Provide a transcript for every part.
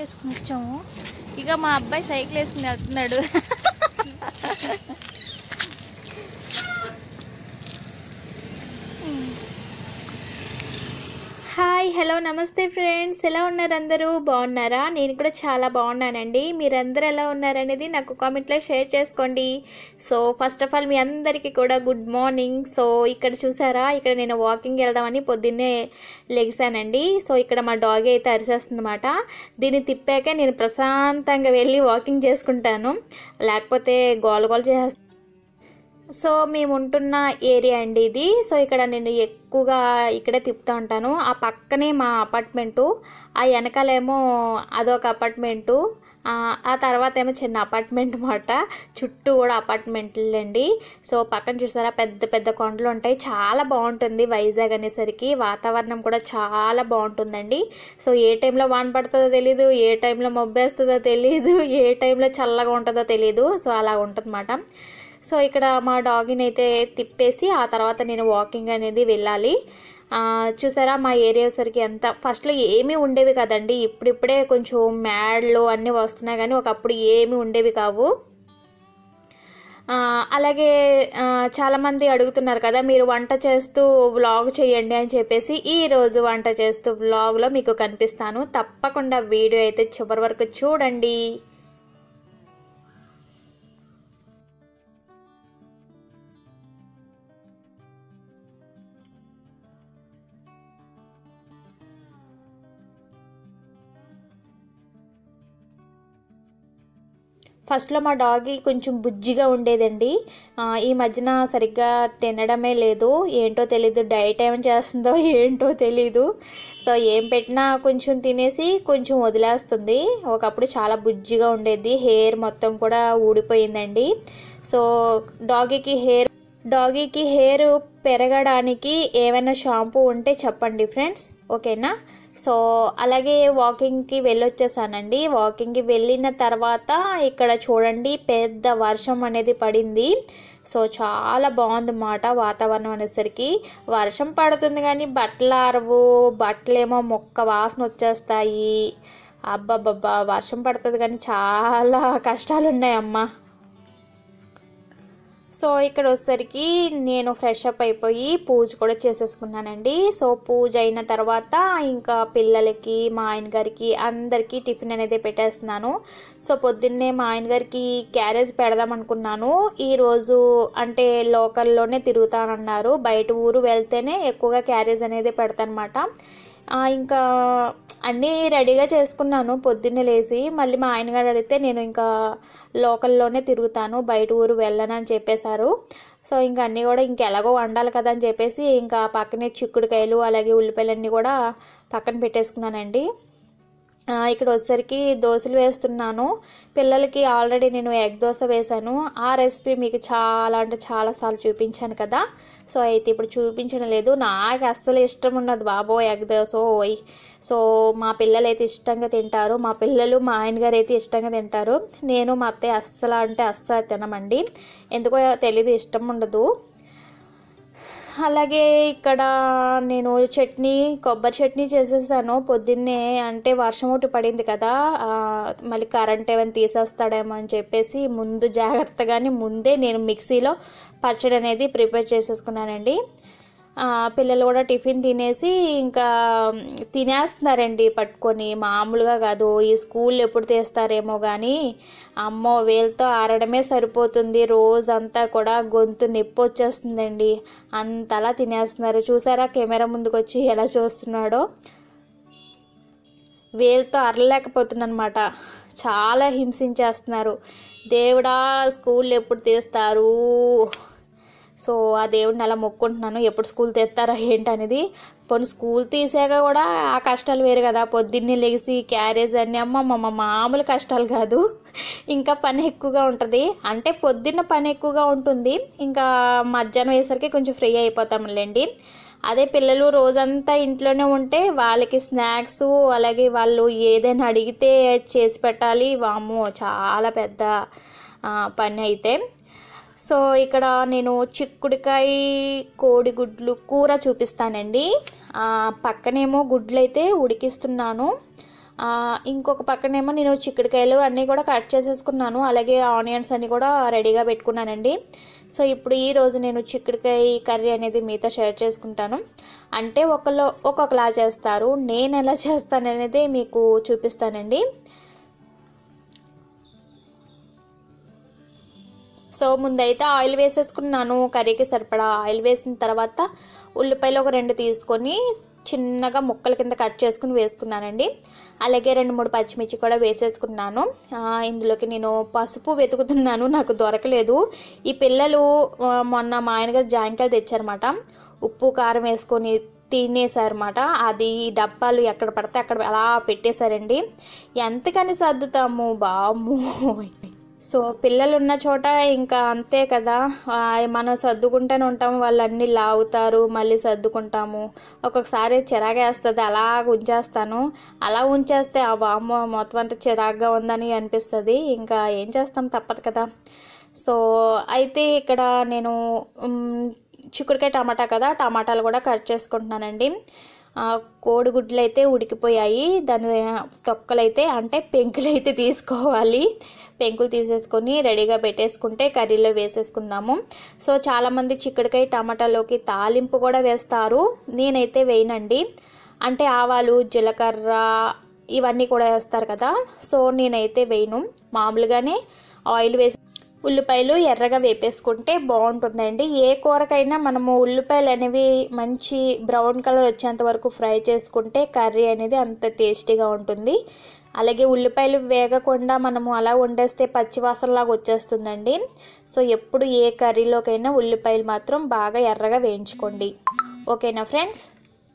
వేసుకుని వచ్చాము ఇక మా అబ్బాయి సైకిల్ వేసుకుని వెళ్తున్నాడు హాయ్ హలో నమస్తే ఫ్రెండ్స్ ఎలా ఉన్నారు అందరూ బాగున్నారా నేను కూడా చాలా బాగున్నానండి మీరందరూ ఎలా ఉన్నారనేది నాకు కామెంట్లో షేర్ చేసుకోండి సో ఫస్ట్ ఆఫ్ ఆల్ మీ అందరికీ కూడా గుడ్ మార్నింగ్ సో ఇక్కడ చూసారా ఇక్కడ నేను వాకింగ్ వెళ్దామని పొద్దున్నే లెగిసానండి సో ఇక్కడ మా డాగ్ అయితే అరిసేస్తుందన్నమాట దీన్ని తిప్పాక నేను ప్రశాంతంగా వెళ్ళి వాకింగ్ చేసుకుంటాను లేకపోతే గోల గోల చేసేస్తాను సో మేము ఉంటున్న ఏరియా అండి ఇది సో ఇక్కడ నేను ఎక్కువగా ఇక్కడే తిప్పుతూ ఉంటాను ఆ పక్కనే మా అపార్ట్మెంటు ఆ వెనకాలేమో అదొక అపార్ట్మెంటు ఆ ఆ తర్వాత ఏమో చిన్న అపార్ట్మెంట్ అనమాట చుట్టూ కూడా అపార్ట్మెంట్లు అండి సో పక్కన చూసారా పెద్ద పెద్ద కొండలు ఉంటాయి చాలా బాగుంటుంది వైజాగ్ అనేసరికి వాతావరణం కూడా చాలా బాగుంటుందండి సో ఏ టైంలో వాన పడుతుందో తెలీదు ఏ టైంలో మబ్బేస్తుందో తెలీదు ఏ టైంలో చల్లగా ఉంటుందో తెలీదు సో అలా ఉంటుందన్నమాట సో ఇక్కడ మా డాగిని అయితే తిప్పేసి ఆ తర్వాత నేను వాకింగ్ అనేది వెళ్ళాలి ఆ, చూసారా మా ఏరియా సరికి ఎంత ఫస్ట్లో ఏమీ ఉండేవి కదండి ఇప్పుడిప్పుడే కొంచెం మ్యాడ్లు అన్నీ వస్తున్నాయి కానీ ఒకప్పుడు ఏమీ ఉండేవి కావు ఆ, అలాగే ఆ, చాలామంది అడుగుతున్నారు కదా మీరు వంట చేస్తూ వ్లాగ్ చేయండి అని చెప్పేసి ఈ రోజు వంట చేస్తూ వ్లాగ్లో మీకు కనిపిస్తాను తప్పకుండా వీడియో అయితే చివరి వరకు చూడండి ఫస్ట్లో మా డాగి కొంచెం బుజ్జిగా ఉండేదండి ఆ, ఈ మధ్యన సరిగ్గా తినడమే లేదు ఏంటో తెలీదు డైట్ ఏం చేస్తుందో ఏంటో తెలీదు సో ఏం పెట్టినా కొంచెం తినేసి కొంచెం వదిలేస్తుంది ఒకప్పుడు చాలా బుజ్జిగా ఉండేది హెయిర్ మొత్తం కూడా ఊడిపోయిందండి సో డాగీకి హెయిర్ డాగీకి హెయిర్ పెరగడానికి ఏమైనా షాంపూ ఉంటే చెప్పండి ఫ్రెండ్స్ ఓకేనా సో అలాగే వాకింగ్కి వెళ్ళొచ్చేసానండి వాకింగ్కి వెళ్ళిన తర్వాత ఇక్కడ చూడండి పెద్ద వర్షం అనేది పడింది సో చాలా బాగుందన్నమాట వాతావరణం అనేసరికి వర్షం పడుతుంది కానీ బట్టలు ఆరవు బట్టలేమో మొక్క వాసన వచ్చేస్తాయి అబ్బబ్బబ్బా వర్షం పడుతుంది కానీ చాలా కష్టాలు ఉన్నాయి అమ్మ సో ఇక్కడ వచ్చేసరికి నేను ఫ్రెష్ అప్ అయిపోయి పూజ కూడా చేసేసుకున్నానండి సో పూజ అయిన తర్వాత ఇంకా పిల్లలకి మా ఆయన గారికి అందరికీ టిఫిన్ అనేది పెట్టేస్తున్నాను సో పొద్దున్నే మా ఆయన గారికి క్యారేజ్ పెడదాం అనుకున్నాను ఈరోజు అంటే లోకల్లోనే తిరుగుతానన్నారు బయట ఊరు వెళ్తేనే ఎక్కువగా క్యారేజ్ అనేది పెడతానమాట ఇంకా అన్నీ రెడీగా చేసుకున్నాను పొద్దున్నే లేచి మళ్ళీ మా ఆయన గారు అడిగితే నేను ఇంకా లోకల్లోనే తిరుగుతాను బయట ఊరు వెళ్ళను అని చెప్పేశారు సో ఇంకా అన్నీ కూడా ఇంక ఎలాగో వండాలి కదా అని చెప్పేసి ఇంకా పక్కనే చిక్కుడుకాయలు అలాగే ఉల్లిపాయలన్నీ కూడా పక్కన పెట్టేసుకున్నానండి ఆ, ఇక్కడ వచ్చేసరికి దోశలు వేస్తున్నాను పిల్లలకి ఆల్రెడీ నేను ఎగ్ దోశ వేశాను ఆ రెసిపీ మీకు చాలా అంటే చాలాసార్లు చూపించాను కదా సో అయితే ఇప్పుడు చూపించడం లేదు నాకు అస్సలు ఇష్టం ఉండదు బాబో ఎగ్ దోశ ఓయ్ సో మా పిల్లలు అయితే ఇష్టంగా తింటారు మా పిల్లలు మా ఆయన గారు అయితే ఇష్టంగా తింటారు నేను మా అత్తయ్య అస్సలు అంటే అస్సలు తినమండి ఎందుకో తెలీదు ఇష్టం ఉండదు అలాగే ఇక్కడ నేను చట్నీ కొబ్బరి చట్నీ చేసేసాను పొద్దున్నే అంటే వర్షం ఒకటి పడింది కదా ఆ, మళ్ళీ కరెంట్ ఏమైనా తీసేస్తాడేమో అని చెప్పేసి ముందు జాగ్రత్తగానే ముందే నేను మిక్సీలో పచ్చడి అనేది ప్రిపేర్ చేసేసుకున్నానండి ఆ, పిల్లలు కూడా టిఫిన్ తినేసి ఇంకా తినేస్తున్నారండి పట్టుకొని మామూలుగా కాదు ఈ స్కూల్ ఎప్పుడు తీస్తారేమో కానీ అమ్మో వేలతో ఆరడమే సరిపోతుంది రోజంతా కూడా గొంతు నొప్పి వచ్చేస్తుందండి అంతలా తినేస్తున్నారు చూసారా కెమెరా ముందుకు వచ్చి ఎలా చూస్తున్నాడో వేలుతో అరలేకపోతున్నానమాట చాలా హింసించేస్తున్నారు దేవుడా స్కూల్ ఎప్పుడు తీస్తారు సో ఆ దేవుడిని అలా మొక్కుంటున్నాను ఎప్పుడు స్కూల్ తెస్తారా ఏంటనేది పోనీ స్కూల్ తీసాక కూడా ఆ కష్టాలు వేరు కదా పొద్దున్నే లెగిసి క్యారేజ్ అన్ని అమ్మ మా మామూలు కష్టాలు కాదు ఇంకా పని ఎక్కువగా ఉంటుంది అంటే పొద్దున్న పని ఎక్కువగా ఉంటుంది ఇంకా మధ్యాహ్నం అయ్యేసరికి కొంచెం ఫ్రీ అయిపోతాంలేండి అదే పిల్లలు రోజంతా ఇంట్లోనే ఉంటే వాళ్ళకి స్నాక్స్ అలాగే వాళ్ళు ఏదైనా అడిగితే చేసి పెట్టాలి వామ్మో చాలా పెద్ద ఆ, పని అయితే సో ఇక్కడ నేను చిక్కుడుకాయ కోడిగుడ్లు కూర చూపిస్తానండి ఆ, పక్కనేమో గుడ్లు అయితే ఉడికిస్తున్నాను ఆ, ఇంకొక పక్కనేమో నేను చిక్కుడుకాయలు అన్నీ కూడా కట్ చేసేసుకున్నాను అలాగే ఆనియన్స్ అన్నీ కూడా రెడీగా పెట్టుకున్నానండి సో ఇప్పుడు ఈ రోజు నేను చిక్కుడుకాయ కర్రీ అనేది మీతో షేర్ చేసుకుంటాను అంటే ఒకళ్ళు ఒక్కొక్కలా చేస్తారు నేను ఎలా చేస్తాను అనేది మీకు చూపిస్తానండి సో ముందైతే ఆయిల్ వేసేసుకున్నాను కర్రీకి సరిపడా ఆయిల్ వేసిన తర్వాత ఉల్లిపాయలు ఒక రెండు తీసుకొని చిన్నగా ముక్కల కింద కట్ చేసుకుని వేసుకున్నానండి అలాగే రెండు మూడు పచ్చిమిర్చి కూడా వేసేసుకున్నాను ఆ, ఇందులోకి నేను పసుపు వెతుకుతున్నాను నాకు దొరకలేదు ఈ పిల్లలు ఆ, మొన్న మా ఆయనగారు జాంకాయలు తెచ్చారన్నమాట ఉప్పు కారం వేసుకొని తినేసారన్నమాట అది ఈ డబ్బాలు ఎక్కడ పడితే అక్కడ అలా పెట్టేశారండి ఎంతకని సర్దుతాము బాము సో పిల్లలు ఉన్న చోట ఇంకా అంతే కదా ఆ, మనం సర్దుకుంటూనే ఉంటాము వాళ్ళు అన్నీ లాగుతారు మళ్ళీ సర్దుకుంటాము ఒక్కొక్కసారి చిరాగేస్తుంది అలా ఉంచేస్తాను అలా ఉంచేస్తే ఆ బామ్మ మొత్తం అంతా చిరాగ్గా ఉందని అనిపిస్తుంది ఇంకా ఏం చేస్తాం తప్పదు కదా సో అయితే ఇక్కడ నేను మ్, చిక్కుడుకాయ టమాటా కదా టమాటాలు కూడా కట్ చేసుకుంటున్నానండి ఆ, కోడిగుడ్లు అయితే ఉడికిపోయాయి దాని తొక్కలు అయితే అంటే పెంకులు అయితే తీసుకోవాలి పెంకులు తీసేసుకొని రెడీగా పెట్టేసుకుంటే కర్రీలో వేసేసుకుందాము సో చాలామంది చిక్కుడుకాయ టమాటాలోకి తాలింపు కూడా వేస్తారు నేనైతే వేయనండి అంటే ఆవాలు జీలకర్ర ఇవన్నీ కూడా వేస్తారు కదా సో నేనైతే వేయను మామూలుగానే ఆయిల్ వేసి ఉల్లిపాయలు ఎర్రగా వేపేసుకుంటే బాగుంటుందండి ఏ కూరకైనా మనము ఉల్లిపాయలు అనేవి మంచి బ్రౌన్ కలర్ వచ్చేంత వరకు ఫ్రై చేసుకుంటే కర్రీ అనేది అంత టేస్టీగా ఉంటుంది అలాగే ఉల్లిపాయలు వేగకుండా మనము అలా వండేస్తే పచ్చివాసనలాగా వచ్చేస్తుందండి సో ఎప్పుడు ఏ కర్రీలోకైనా ఉల్లిపాయలు మాత్రం బాగా ఎర్రగా వేయించుకోండి ఓకేనా ఫ్రెండ్స్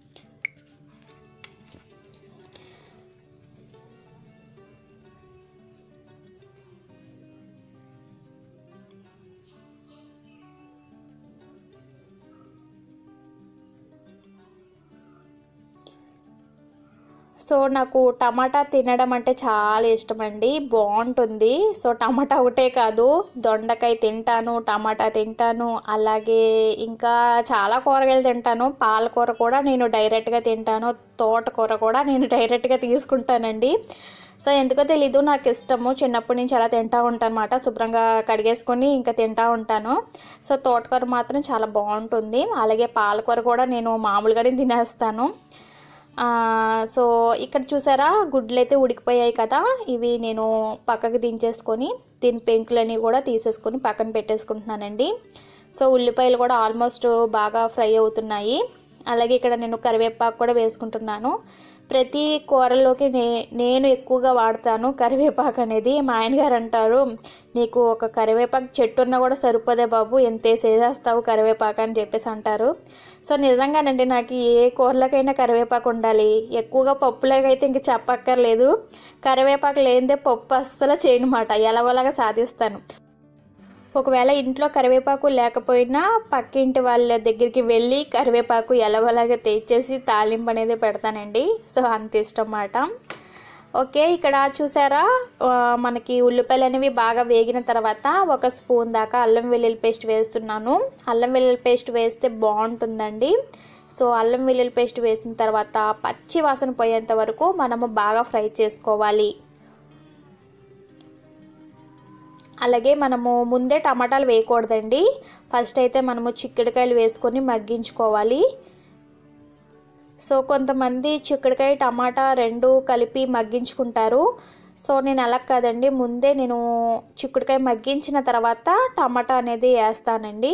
సో నాకు టమాటా తినడం అంటే చాలా ఇష్టం అండి బాగుంటుంది సో టమాటా ఒకటే కాదు దొండకాయ తింటాను టమాటా తింటాను అలాగే ఇంకా చాలా కూరగాయలు తింటాను పాలకూర కూడా నేను డైరెక్ట్గా తింటాను తోటకూర కూడా నేను డైరెక్ట్గా తీసుకుంటానండి సో ఎందుకో తెలీదు నాకు ఇష్టము చిన్నప్పటి నుంచి అలా తింటూ ఉంటాను అనమాట శుభ్రంగా కడిగేసుకొని ఇంకా తింటూ ఉంటాను సో తోటకూర మాత్రం చాలా బాగుంటుంది అలాగే పాలకూర కూడా నేను మామూలుగానే తినేస్తాను ఆ, సో ఇక్కడ చూసారా గుడ్లు అయితే ఉడికిపోయాయి కదా ఇవి నేను పక్కకి దించేసుకొని దీని పెంకులని కూడా తీసేసుకొని పక్కన పెట్టేసుకుంటున్నానండి సో ఉల్లిపాయలు కూడా ఆల్మోస్ట్ బాగా ఫ్రై అవుతున్నాయి అలాగే ఇక్కడ నేను కరివేపాకు కూడా వేసుకుంటున్నాను ప్రతి కూరలోకి నే నేను ఎక్కువగా వాడతాను కరివేపాకు అనేది మా ఆయన గారు అంటారు నీకు ఒక కరివేపాకు చెట్టు ఉన్నా కూడా సరిపోదే బాబు ఎంత వేసేస్తావు కరివేపాకు అని చెప్పేసి అంటారు సో నిజంగానండి నాకు ఏ కూరలకైనా కరివేపాకు ఉండాలి ఎక్కువగా పప్పులకైతే ఇంక చెప్పక్కర్లేదు కరివేపాకు లేనిదే పప్పు అస్సలు చేయనమాట ఎలాగోలాగా సాధిస్తాను ఒకవేళ ఇంట్లో కరివేపాకు లేకపోయినా పక్కింటి వాళ్ళ దగ్గరికి వెళ్ళి కరివేపాకు ఎలాగోలాగా తెచ్చేసి తాలింపు అనేది పెడతానండి సో అంత ఇష్టం అన్నమాట ఓకే ఇక్కడ చూసారా ఆ, మనకి ఉల్లిపాయలు అనేవి బాగా వేగిన తర్వాత ఒక స్పూన్ దాకా అల్లం వెల్లుల్లి పేస్ట్ వేస్తున్నాను అల్లం వెల్లుల్లి పేస్ట్ వేస్తే బాగుంటుందండి సో అల్లం వెల్లుల్లి పేస్ట్ వేసిన తర్వాత పచ్చి వాసన పోయేంత వరకు మనము బాగా ఫ్రై చేసుకోవాలి అలాగే మనము ముందే టమాటాలు వేయకూడదండి ఫస్ట్ అయితే మనము చిక్కుడుకాయలు వేసుకొని మగ్గించుకోవాలి సో కొంతమంది చిక్కుడుకాయ టమాటా రెండు కలిపి మగ్గించుకుంటారు సో నేను అలా కాదండి ముందే నేను చిక్కుడుకాయ మగ్గించిన తర్వాత టమాటా అనేది వేస్తానండి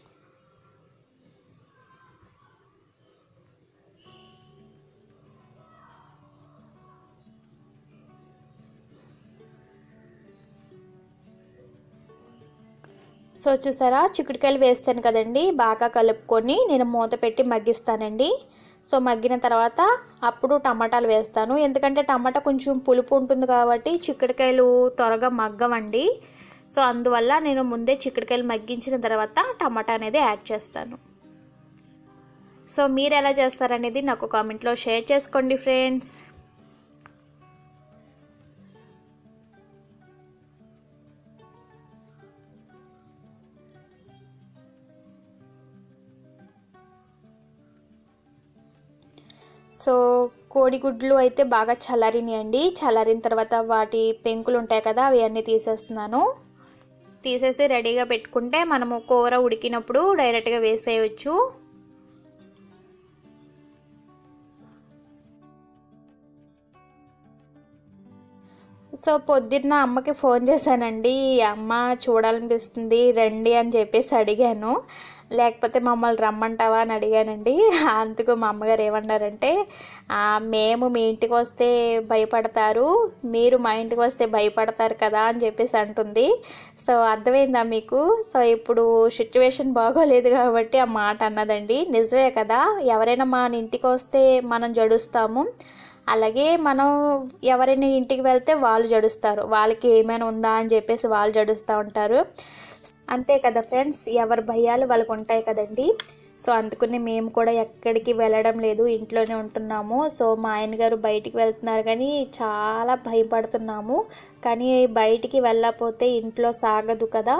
సో చూసారా చిక్కుడుకాయలు వేస్తాను కదండి బాగా కలుపుకొని నేను మూత పెట్టి మగ్గిస్తానండి సో మగ్గిన తర్వాత అప్పుడు టమాటాలు వేస్తాను ఎందుకంటే టమాటా కొంచెం పులుపు ఉంటుంది కాబట్టి చిక్కుడుకాయలు త్వరగా మగ్గవండి సో అందువల్ల నేను ముందే చిక్కుడుకాయలు మగ్గించిన తర్వాత టమాటా అనేది యాడ్ చేస్తాను సో మీరు ఎలా చేస్తారనేది నాకు కామెంట్లో షేర్ చేసుకోండి ఫ్రెండ్స్ సో కోడిగుడ్లు అయితే బాగా చల్లారినాయండి చల్లారిన తర్వాత వాటి పెంకులు ఉంటాయి కదా అవి అన్నీ తీసేస్తున్నాను తీసేసి రెడీగా పెట్టుకుంటే మనము కూర ఉడికినప్పుడు డైరెక్ట్గా వేసేయచ్చు సో పొద్దున్న అమ్మకి ఫోన్ చేశానండి అమ్మ చూడాలనిపిస్తుంది రండి అని చెప్పేసి అడిగాను లేకపోతే మమ్మల్ని రమ్మంటావా అని అడిగానండి అందుకు మా అమ్మగారు ఏమన్నారంటే మేము మీ ఇంటికి వస్తే భయపడతారు మీరు మా ఇంటికి వస్తే భయపడతారు కదా అని చెప్పేసి అంటుంది సో అర్థమైందా మీకు సో ఇప్పుడు సిచ్యువేషన్ బాగోలేదు కాబట్టి ఆ మాట అన్నదండి నిజమే కదా ఎవరైనా మన ఇంటికి వస్తే మనం జడుస్తాము అలాగే మనం ఎవరైనా ఇంటికి వెళ్తే వాళ్ళు జడుస్తారు వాళ్ళకి ఏమైనా ఉందా అని చెప్పేసి వాళ్ళు జడుస్తూ ఉంటారు అంతే కదా ఫ్రెండ్స్ ఎవరి భయాలు వాళ్ళకు ఉంటాయి కదండి సో అందుకని మేము కూడా ఎక్కడికి వెళ్ళడం లేదు ఇంట్లోనే ఉంటున్నాము సో మా ఆయన గారు బయటికి వెళ్తున్నారు కానీ చాలా భయపడుతున్నాము కానీ బయటికి వెళ్ళకపోతే ఇంట్లో సాగదు కదా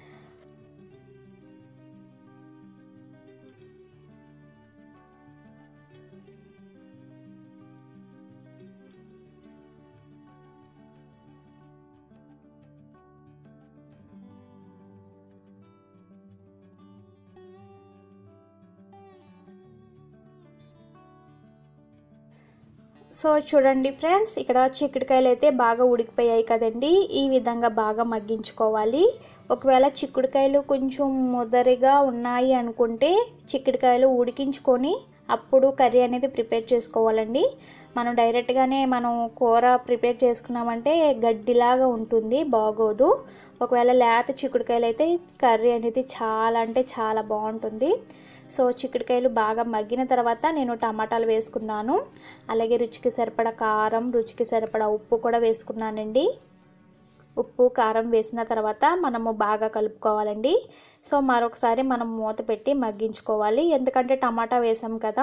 సో చూడండి ఫ్రెండ్స్ ఇక్కడ చిక్కుడుకాయలు అయితే బాగా ఉడికిపోయాయి కదండి ఈ విధంగా బాగా మగ్గించుకోవాలి ఒకవేళ చిక్కుడుకాయలు కొంచెం ముదరిగా ఉన్నాయి అనుకుంటే చిక్కుడుకాయలు ఉడికించుకొని అప్పుడు కర్రీ అనేది ప్రిపేర్ చేసుకోవాలండి మనం డైరెక్ట్గానే మనం కూర ప్రిపేర్ చేసుకున్నామంటే గడ్డిలాగా ఉంటుంది బాగోదు ఒకవేళ లేత చిక్కుడుకాయలు అయితే కర్రీ అనేది చాలా అంటే చాలా బాగుంటుంది సో చిక్కుడుకాయలు బాగా మగ్గిన తర్వాత నేను టమాటాలు వేసుకున్నాను అలాగే రుచికి సరిపడా కారం రుచికి సరిపడా ఉప్పు కూడా వేసుకున్నానండి ఉప్పు కారం వేసిన తర్వాత మనము బాగా కలుపుకోవాలండి సో మరొకసారి మనం మూత పెట్టి మగ్గించుకోవాలి ఎందుకంటే టమాటా వేసాం కదా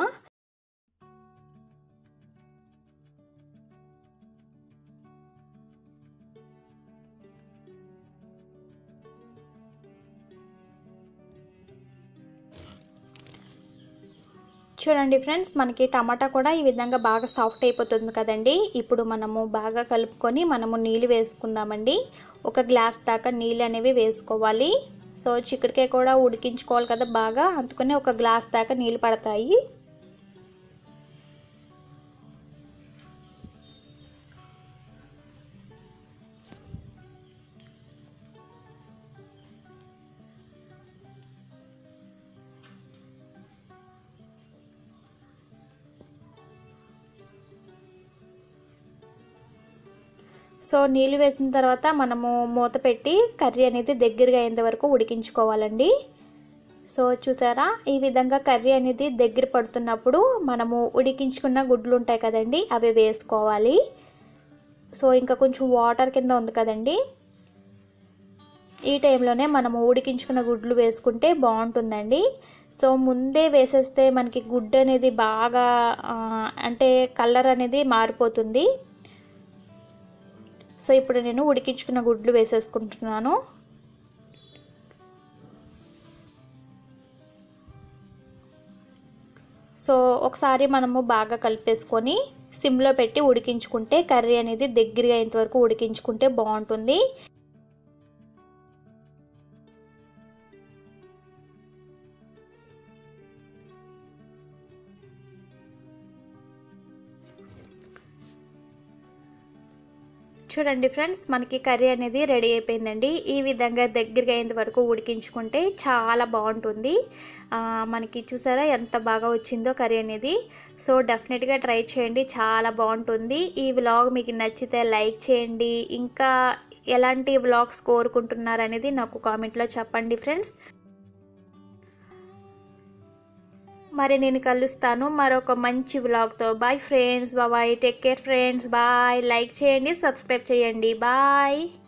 చూడండి ఫ్రెండ్స్ మనకి టమాటా కూడా ఈ విధంగా బాగా సాఫ్ట్ అయిపోతుంది కదండి ఇప్పుడు మనము బాగా కలుపుకొని మనము నీళ్ళు వేసుకుందామండి ఒక గ్లాస్ దాకా నీళ్ళు అనేవి వేసుకోవాలి సో చిక్కుడుకాయ కూడా ఉడికించుకోవాలి కదా బాగా అందుకని ఒక గ్లాస్ దాకా నీళ్ళు పడతాయి సో నీళ్ళు వేసిన తర్వాత మనము మూత పెట్టి కర్రీ అనేది దగ్గరగా అయ్యేంత వరకు ఉడికించుకోవాలండి సో చూసారా ఈ విధంగా కర్రీ అనేది దగ్గర పడుతున్నప్పుడు మనము ఉడికించుకున్న గుడ్లు ఉంటాయి కదండి అవి వేసుకోవాలి సో ఇంకా కొంచెం వాటర్ కింద ఉంది కదండి ఈ టైంలోనే మనము ఉడికించుకున్న గుడ్లు వేసుకుంటే బాగుంటుందండి సో ముందే వేసేస్తే మనకి గుడ్డు అనేది బాగా అంటే కలర్ అనేది మారిపోతుంది సో ఇప్పుడు నేను ఉడికించుకున్న గుడ్లు వేసేసుకుంటున్నాను సో ఒకసారి మనము బాగా కలిపేసుకొని సిమ్లో పెట్టి ఉడికించుకుంటే కర్రీ అనేది దగ్గరగా అయ్యేంతవరకు ఉడికించుకుంటే బాగుంటుంది చూడండి ఫ్రెండ్స్ మనకి కర్రీ అనేది రెడీ అయిపోయిందండి ఈ విధంగా దగ్గరగా అయ్యేంత వరకు ఉడికించుకుంటే చాలా బాగుంటుంది మనకి చూసారా ఎంత బాగా వచ్చిందో కర్రీ అనేది సో డెఫినెట్గా ట్రై చేయండి చాలా బాగుంటుంది ఈ వ్లాగ్ మీకు నచ్చితే లైక్ చేయండి ఇంకా ఎలాంటి వ్లాగ్స్ కోరుకుంటున్నారు అనేది నాకు కామెంట్లో చెప్పండి ఫ్రెండ్స్ మరి నేను కలుస్తాను మరొక మంచి వ్లాగ్తో bye friends bye take care friends bye like చేయండి సబ్స్క్రైబ్ చేయండి బాయ్